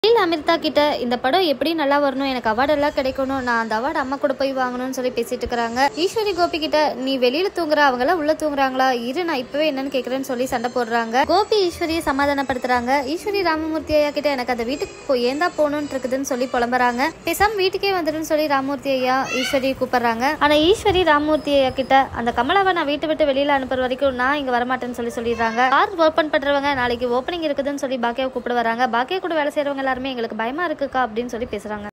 இல்ல அமிர்தா கிட்ட இந்த படம் எப்படி நல்லா வரணும் எனக்கு அவார்டு எல்லாம் கிடைக்கணும் நான் அந்த அவார்டு அம்மா கூட போய் வாங்கணும்னு சொல்லி பேசிட்டு இருக்காங்க ஈஸ்வரி கோபி கிட்ட நீ வெளியில தூங்குற அவங்க எல்லாம் உள்ள தூங்குறாங்களா இரு நான் இப்பவே என்னன்னு கேக்குறேன்னு சொல்லி சண்டை போடுறாங்க கோபி ஈஸ்வரியை சமாதானப்படுத்துறாங்க ஈஸ்வரி ராமமூர்த்தி ஐயா கிட்ட எனக்கு அந்த வீட்டுக்கு போய் ஏந்தா போகணும்னு இருக்குதுன்னு சொல்லி புலம்புறாங்க பேசாம வீட்டுக்கே வந்துடுன்னு சொல்லி ராமமூர்த்தி ஐயா ஈஸ்வரி கூப்பிடுறாங்க ஆனா ஈஸ்வரி ராமமூர்த்தி ஐயா கிட்ட அந்த கமலாவை நான் வீட்டை விட்டு வெளியில அனுப்புற வரைக்கும் நான் இங்க வரமாட்டேன்னு சொல்லி சொல்லிடுறாங்க கார் ஓபன் பண்றவங்க நாளைக்கு ஓப்பனிங் இருக்குதுன்னு சொல்லி பாக்கியாவை கூப்பிட வராங்க பாக்கியா கூட வேலை செய்யறவங்க எல்லாருமே எங்களுக்கு பயமா இருக்குக்கா அப்படின்னு சொல்லி பேசுறாங்க